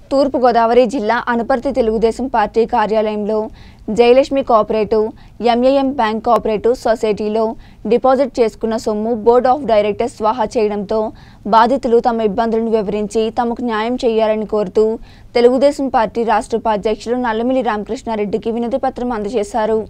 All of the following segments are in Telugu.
తూర్పుగోదావరి జిల్లా అనపర్తి తెలుగుదేశం పార్టీ కార్యాలయంలో Jayalakshmi cooperative MAM bank cooperative సొసైటీలో డిపాజిట్ చేసుకున్న సొమ్ము బోర్డ్ ఆఫ్ డైరెక్టర్స్ స్వాహా చేయడంతో బాధితులు తమ ఇబ్బందులను వివరించి తమకు న్యాయం చేయాలని కోరుతూ తెలుగుదేశం పార్టీ రాష్ట్ర ఉపాధ్యక్షులు నల్లమిల్లి రామకృష్ణారెడ్డికి వినతి పత్రం అందజేశారు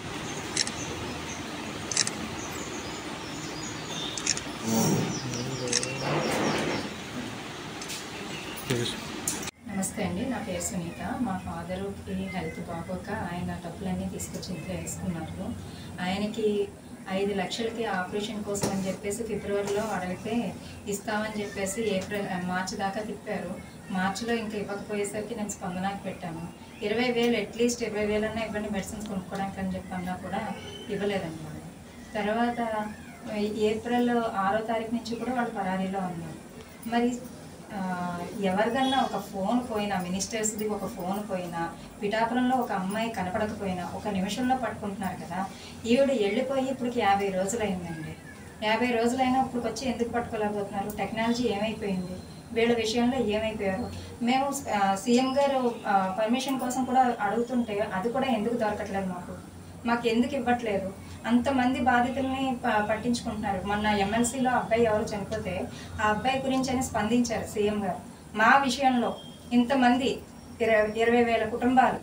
నమస్తే అండి నా పేరు సునీత మా ఫాదర్కి హెల్త్ బాగోక ఆయన డబ్బులన్నీ తీసుకొచ్చి ఇంట్లో వేసుకున్నారు ఆయనకి ఐదు లక్షలకి ఆపరేషన్ కోసం అని చెప్పేసి ఫిబ్రవరిలో అడిగితే ఇస్తామని చెప్పేసి ఏప్రిల్ మార్చి దాకా తిప్పారు మార్చిలో ఇంకా ఇవ్వకపోయేసరికి నేను స్పందనకి పెట్టాను ఇరవై వేలు అట్లీస్ట్ ఇరవై వేలన్నా ఇవ్వండి మెడిసిన్స్ కొనుక్కోవడానికి అని చెప్పన్నా కూడా ఇవ్వలేదన్నమాట తర్వాత ఏప్రిల్ ఆరో తారీఖు నుంచి కూడా వాళ్ళు పరారీలో ఉన్నారు మరి ఆ, ఎవరిదన్నా ఒక ఫోన్ పోయినా మినిస్టర్స్ది ఒక ఫోన్ పోయినా పిఠాపురంలో ఒక అమ్మాయి కనపడకపోయినా ఒక నిమిషంలో పట్టుకుంటున్నారు కదా ఈవిడ వెళ్ళిపోయి ఇప్పటికి యాభై రోజులైందండి యాభై రోజులైనా ఇప్పుడు వచ్చి ఎందుకు పట్టుకోలేకపోతున్నారు టెక్నాలజీ ఏమైపోయింది వీళ్ళ విషయంలో ఏమైపోయారు మేము ఆ, సీఎం గారు పర్మిషన్ కోసం కూడా అడుగుతుంటే అది కూడా ఎందుకు దొరకట్లేదు మాకు మాకు ఎందుకు ఇవ్వట్లేదు అంతమంది బాధితుల్ని ప- పట్టించుకుంటున్నారు మొన్న ఎమ్మెల్సీలో అబ్బాయి ఎవరు చనిపోతే ఆ అబ్బాయి గురించి అని స్పందించారు సీఎం గారు మా విషయంలో ఇంతమంది ఇరవై ఇరవై వేల కుటుంబాలు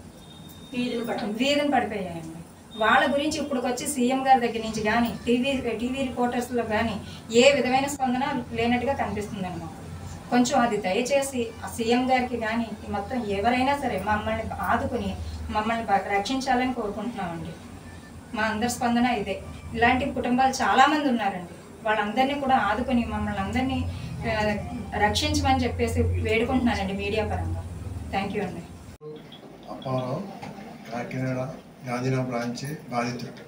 వీధిని పడిపోయాయండి వాళ్ళ గురించి ఇప్పుడు వచ్చి సీఎం గారి దగ్గర నుంచి కానీ టీవీ టీవీ రిపోర్టర్స్లో కానీ ఏ విధమైన స్పందన లేనట్టుగా కనిపిస్తుందండి మాకు కొంచెం అది దయచేసి ఆ సీఎం గారికి కానీ మొత్తం ఎవరైనా సరే మమ్మల్ని ఆదుకుని మమ్మల్ని బ- రక్షించాలని కోరుకుంటున్నామండి మా అందరి స్పందన ఇదే ఇలాంటి కుటుంబాలు చాలామంది ఉన్నారండి వాళ్ళందరినీ కూడా ఆదుకుని మమ్మల్ని అందరినీ ఆ, రక్షించమని చెప్పేసి వేడుకుంటున్నానండి మీడియా పరంగా థ్యాంక్ యూ అండి అప్పారావు కాకినాడ గాంధీనగర్ బ్రాంచ్ బాధితుడు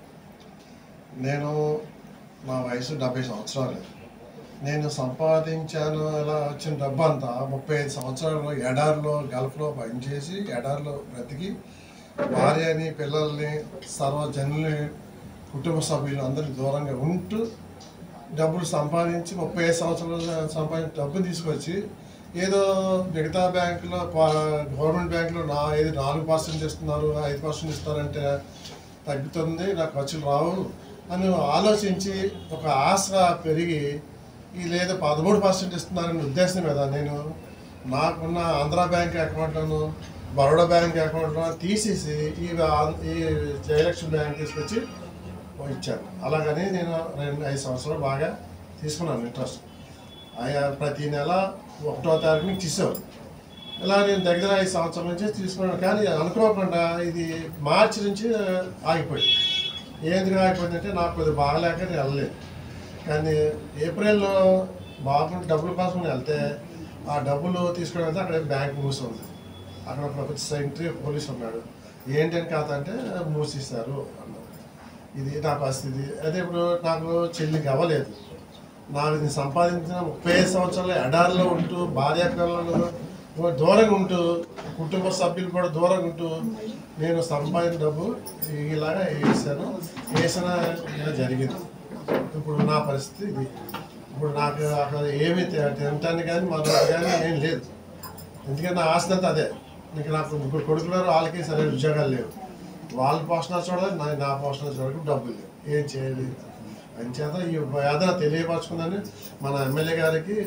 నేను నా వయసు డెబ్బై సంవత్సరాలు నేను సంపాదించాను ఇలా వచ్చిన డబ్బు అంతా ముప్పై ఐదు సంవత్సరాలు ఎడారిలో గల్ఫ్లో పనిచేసి ఎడారిలో బ్రతికి భార్యని పిల్లల్ని సర్వజనుల్ని కుటుంబ సభ్యులు అందరినీ దూరంగా ఉంటూ డబ్బులు సంపాదించి ముప్పై ఐదు సంవత్సరాలు సంపాదించి డబ్బు తీసుకొచ్చి ఏదో మిగతా బ్యాంకులో పా- గవర్నమెంట్ బ్యాంకులో నా ఏది నాలుగు పర్సెంట్ ఇస్తున్నారు ఐదు పర్సెంట్ ఇస్తారంటే తగ్గుతుంది నాకు ఖర్చులు రావు అని ఆలోచించి ఒక ఆశ పెరిగి ఈ లేదా పదమూడు పర్సెంట్ ఇస్తున్నారనే ఉద్దేశం మీద నేను నాకున్న ఆంధ్ర బ్యాంక్ అకౌంట్లను బరోడా బ్యాంక్ అకౌంట్లో తీసేసి ఈ ఆ- ఈ జయలక్ష్మి బ్యాంక్ తీసుకొచ్చి ఇచ్చాను అలాగని నేను రెండు ఐదు సంవత్సరాలు బాగా తీసుకున్నాను ఇంట్రెస్ట్ ఆయా ప్రతి నెల ఒకటో తారీఖు నుంచి ఇచ్చేవారు ఇలా నేను దగ్గర ఐదు సంవత్సరాల నుంచి తీసుకున్నాను కానీ అనుకోకుండా ఇది మార్చి నుంచి ఆగిపోయింది ఏంది ఆగిపోయిందంటే నాకు కొద్దిగా బాగలేక నేను వెళ్ళలేదు కానీ ఏప్రిల్లో బాబు డబ్బుల కోసం వెళ్తే ఆ డబ్బులు తీసుకుని వెళ్తే అక్కడ బ్యాంక్ మూసింది అక్కడ ఒక ప్రభుత్వ సెంట్రీ పోలీస్ ఉన్నాడు ఏంటని కాదు అంటే మూసిస్తారు అన్నారు ఇది నా పరిస్థితి అదే ఇప్పుడు నాకు చెల్లికి అవ్వలేదు నాకు ఇది సంపాదించిన ముప్పై ఐదు సంవత్సరాలు ఎడారిలో ఉంటూ భార్య పిల్లలు దూరంగా ఉంటూ కుటుంబ సభ్యులు కూడా దూరంగా ఉంటూ నేను సంపాదించిన డబ్బు ఇలాగా వేసాను వేసిన ఇలా జరిగింది ఇప్పుడు నా పరిస్థితి ఇది ఇప్పుడు నాకు అక్కడ ఏమి తి- తినటానికి కానీ మరొకటి కానీ ఏం లేదు ఎందుకంటే నా ఆస్తి అంతా అదే ఇంకా నాకు ముగ్గురు కొడుకున్నారు వాళ్ళకి సరైన ఉద్యోగాలు లేవు వాళ్ళ పోషణ చూడాలి నా నా పోషణ చూడడానికి డబ్బులు లేవు ఏం చేయాలి అంచేత ఈ వేదన తెలియపరచుకుందని మన ఎమ్మెల్యే గారికి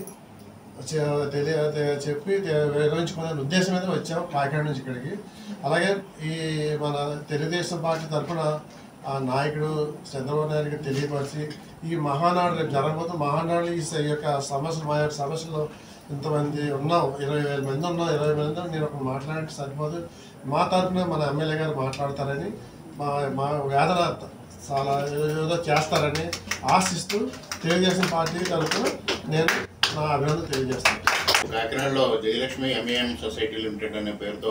చె- తెలియ తె- చెప్పి తె- వివరించుకునే ఉద్దేశం మీద వచ్చాం కాకినాడ నుంచి ఇక్కడికి అలాగే ఈ మన తెలుగుదేశం పార్టీ తరఫున ఆ నాయకుడు చంద్రబాబు నాయుడుకి తెలియపరిచి ఈ మహానాడు రేపు జరగబోతున్న మహానాడు ఈ స- ఈ యొక్క సమస్యలు మా యొక్క సమస్యలు ఇంతమంది ఉన్నాం ఇరవై వేల మంది ఉన్నాం ఇరవై మంది నేను ఒక మాట్లాడితే సరిపోదు మా తరఫున మన ఎమ్మెల్యే గారు మాట్లాడతారని మా మా వేదన చాలా ఏదో చేస్తారని ఆశిస్తూ తెలుగుదేశం పార్టీ తరఫున నేను నా అభినందన తెలియజేస్తాను కాకినాడలో జయలక్ష్మి ఎంఏఎం సొసైటీ లిమిటెడ్ అనే పేరుతో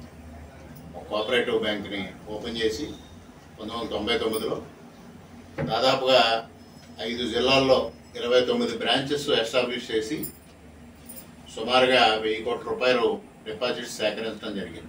ఒక కోఆపరేటివ్ బ్యాంక్ని ఓపెన్ చేసి పంతొమ్మిది వందల తొంభై తొమ్మిదిలో దాదాపుగా ఐదు జిల్లాల్లో ఇరవై తొమ్మిది బ్రాంచెస్ ఎస్టాబ్లిష్ చేసి సుమారుగా వెయ్యి కోట్ల రూపాయలు డిపాజిట్స్ సేకరించడం జరిగింది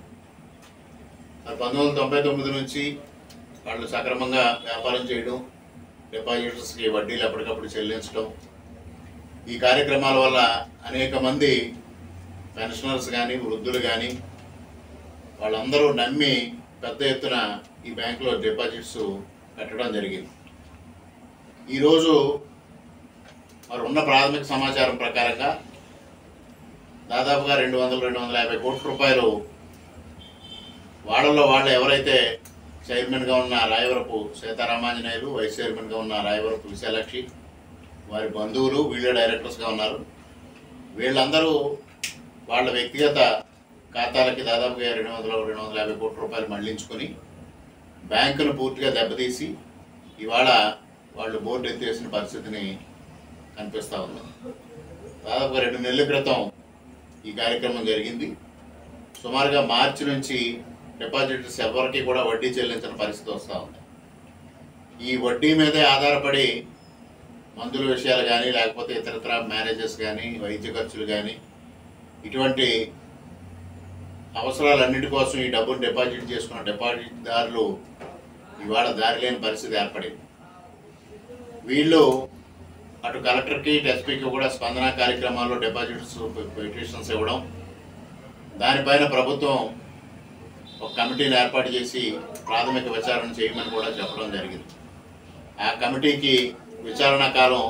మరి పంతొమ్మిది వందల తొంభై తొమ్మిది నుంచి వాళ్ళు సక్రమంగా వ్యాపారం చేయడం డిపాజిటర్స్కి వడ్డీలు ఎప్పటికప్పుడు చెల్లించడం ఈ కార్యక్రమాల వల్ల అనేక మంది పెన్షనర్స్ కానీ వృద్ధులు కానీ వాళ్ళందరూ నమ్మి పెద్ద ఎత్తున ఈ బ్యాంకులో డిపాజిట్స్ పెట్టడం జరిగింది ఈరోజు మరి ఉన్న ప్రాథమిక సమాచారం ప్రకారంగా దాదాపుగా రెండు వందల రెండు వందల యాభై కోట్ల రూపాయలు వాళ్ళలో వాళ్ళు ఎవరైతే చైర్మన్గా ఉన్న రాయవరపు సీతారామాంజనేయులు వైస్ చైర్మన్గా ఉన్న రాయవరపు విశాలాక్షి వారి బంధువులు వీళ్ళ డైరెక్టర్స్గా ఉన్నారు వీళ్ళందరూ వాళ్ళ వ్యక్తిగత ఖాతాలకి దాదాపుగా రెండు వందల రెండు వందల యాభై కోట్ల రూపాయలు మళ్లించుకొని బ్యాంకును పూర్తిగా దెబ్బతీసి ఇవాళ వాళ్ళు బోర్డు ఎత్తేసిన పరిస్థితిని కనిపిస్తూ ఉంది దాదాపుగా రెండు నెలల క్రితం ఈ కార్యక్రమం జరిగింది సుమారుగా మార్చి నుంచి డిపాజిటర్స్ ఎవరికి కూడా వడ్డీ చెల్లించిన పరిస్థితి వస్తూ ఉంది ఈ వడ్డీ మీదే ఆధారపడి మందుల విషయాలు కానీ లేకపోతే ఇతరత్ర మ్యారేజెస్ కానీ వైద్య ఖర్చులు కానీ ఇటువంటి అవసరాలన్నిటి కోసం ఈ డబ్బును డిపాజిట్ చేసుకున్న డిపాజిట్దారులు ఇవాళ దారి లేని పరిస్థితి ఏర్పడింది వీళ్ళు అటు కలెక్టర్కి ఇటు ఎస్పీకి కూడా స్పందన కార్యక్రమాల్లో డిపాజిట్స్ పిటిషన్స్ ఇవ్వడం దానిపైన ప్రభుత్వం ఒక కమిటీని ఏర్పాటు చేసి ప్రాథమిక విచారణ చేయమని కూడా చెప్పడం జరిగింది ఆ కమిటీకి విచారణ కాలం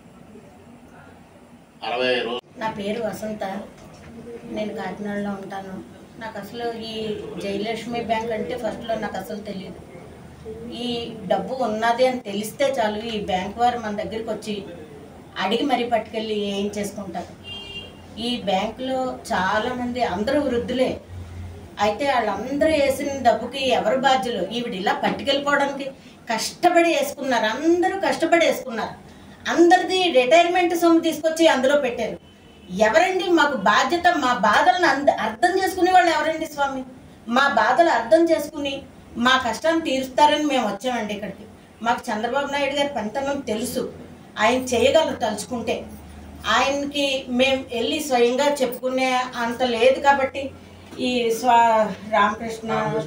అరవై రోజులు నా పేరు వసంత నేను కాకినాడలో ఉంటాను నాకు అసలు ఈ జయలక్ష్మి బ్యాంక్ అంటే ఫస్ట్లో నాకు అసలు తెలియదు ఈ డబ్బు ఉన్నది అని తెలిస్తే చాలు ఈ బ్యాంక్ వారు మన దగ్గరికి వచ్చి అడిగి మరీ పట్టుకెళ్ళి ఏం చేసుకుంటారు ఈ బ్యాంకులో చాలామంది అందరూ వృద్ధులే అయితే వాళ్ళందరూ వేసిన డబ్బుకి ఎవరు బాధ్యులు ఈవిడ ఇలా పట్టుకెళ్ళిపోవడానికి కష్టపడి వేసుకున్నారు అందరూ కష్టపడి వేసుకున్నారు అందరిది రిటైర్మెంట్ సొమ్ము తీసుకొచ్చి అందులో పెట్టారు ఎవరండి మాకు బాధ్యత మా బాధలను అంద అర్థం చేసుకునే వాళ్ళు ఎవరండి స్వామి మా బాధలు అర్థం చేసుకుని మా కష్టాన్ని తీరుస్తారని మేము వచ్చామండి ఇక్కడికి మాకు చంద్రబాబు నాయుడు గారి పనితనం తెలుసు ఆయన చేయగలరు తలుచుకుంటే ఆయనకి మేము వెళ్ళి స్వయంగా చెప్పుకునే అంత లేదు కాబట్టి ఈ స్వా రామకృష్ణ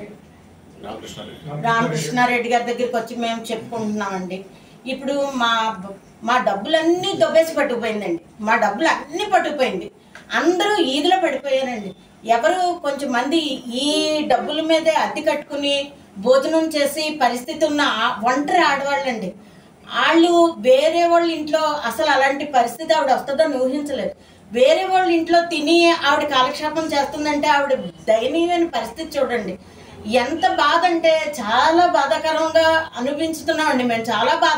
రామకృష్ణ రామకృష్ణారెడ్డి గారి దగ్గరికి వచ్చి మేము చెప్పుకుంటున్నామండి ఇప్పుడు మా మా డబ్బులన్నీ దొబ్బేసి పట్టుకుపోయిందండి మా డబ్బులు అన్నీ పట్టుకుపోయింది అందరూ ఈదులో పడిపోయారండి ఎవరు కొంచెం మంది ఈ డబ్బుల మీదే అద్దె కట్టుకుని భోజనం చేసి పరిస్థితి ఉన్న ఆ- ఒంటరి ఆడవాళ్ళండి వాళ్ళు వేరే వాళ్ళ ఇంట్లో అసలు అలాంటి పరిస్థితి ఆవిడ వస్తుందని ఊహించలేదు వేరే వాళ్ళ ఇంట్లో తిని ఆవిడ కాలక్షేపం చేస్తుందంటే ఆవిడ దయనీయమైన పరిస్థితి చూడండి ఎంత బాధ అంటే చాలా బాధాకరంగా అనిపించుతున్నామండి మేము చాలా బాధ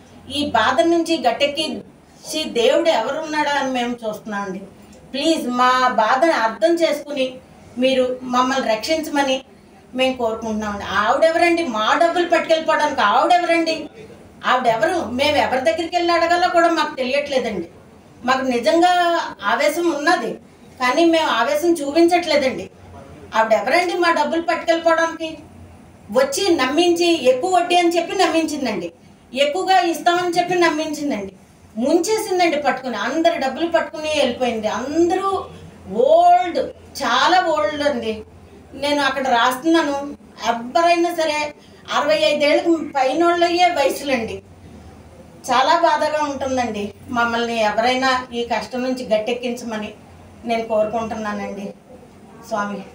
ఈ బాధ నుంచి గట్టెక్కి దేవుడు ఎవరున్నాడా అని మేము చూస్తున్నామండి ప్లీజ్ మా బాధను అర్థం చేసుకుని మీరు మమ్మల్ని రక్షించమని మేము కోరుకుంటున్నామండి ఆవిడెవరండి మా డబ్బులు పట్టుకెళ్ళిపోవడానికి ఆవిడెవరండి ఆవిడెవరు మేము ఎవరి దగ్గరికి వెళ్ళి అడగాలో కూడా మాకు తెలియట్లేదండి మాకు నిజంగా ఆవేశం ఉన్నది కానీ మేము ఆవేశం చూపించట్లేదండి ఆవిడెవరండి మా డబ్బులు పట్టుకెళ్ళిపోవడానికి వచ్చి నమ్మించి ఎక్కువ వడ్డీ అని చెప్పి నమ్మించిందండి ఎక్కువగా ఇస్తామని చెప్పి నమ్మించిందండి ముంచేసిందండి పట్టుకుని అందరి డబ్బులు పట్టుకుని వెళ్ళిపోయింది అందరూ ఓల్డ్ చాలా ఓల్డ్ అండి నేను అక్కడ రాస్తున్నాను ఎవరైనా సరే అరవై ఐదేళ్ళకి పైన వాళ్ళయ్యే వయసులండి చాలా బాధగా ఉంటుందండి మమ్మల్ని ఎవరైనా ఈ కష్టం నుంచి గట్టెక్కించమని నేను కోరుకుంటున్నానండి స్వామి